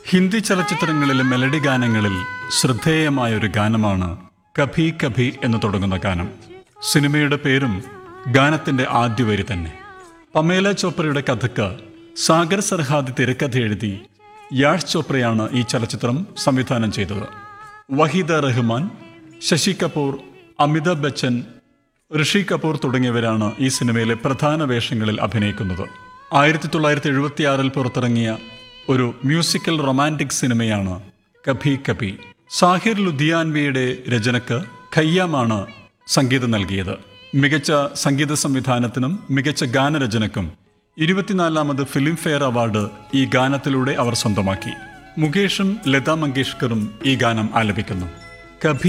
Hindi ചലച്ചിത്രങ്ങളിലെ melody ഗാനങ്ങളിൽ ശ്രദ്ധേയമായ ഒരു ഗാനമാണ് കഭി കഭി എന്ന് തുടങ്ങുന്ന ഗാനം സിനിമയുടെ പേരും ഗാനത്തിന്റെ ആദ്യ വരി തന്നെ പമേല ചോപ്രയുടെ കഥക്ക് സാഗർ സർഹാദ് തിരക്കഥ എഴുതി യാഷ് ചോപ്രയാണ് ഈ ചലച്ചിത്രം സംവിധാനം ചെയ്തത് വഹീദ റഹ്മാൻ ശശി കപൂർ അമിതാഭ് ബച്ചൻ ഋഷി കപൂർ തുടങ്ങിയവരാണ് ഈ സിനിമയിലെ പ്രധാന വേഷങ്ങളിൽ അഭിനയിക്കുന്നത് ആയിരത്തി തൊള്ളായിരത്തി എഴുപത്തിയാറിൽ പുറത്തിറങ്ങിയ ഒരു മ്യൂസിക്കൽ റൊമാൻറ്റിക് സിനിമയാണ് കഭി കഭി സാഹിർ ലുധിയാൻവിയുടെ രചനക്ക് ഖയ്യാമാണ് സംഗീതം നൽകിയത് മികച്ച സംഗീത സംവിധാനത്തിനും മികച്ച ഗാനരചനക്കും ഇരുപത്തിനാലാമത് ഫിലിം ഫെയർ അവാർഡ് ഈ ഗാനത്തിലൂടെ അവർ സ്വന്തമാക്കി മുകേഷും ലതാ മങ്കേഷ്കറും ഈ ഗാനം ആലപിക്കുന്നു കഭി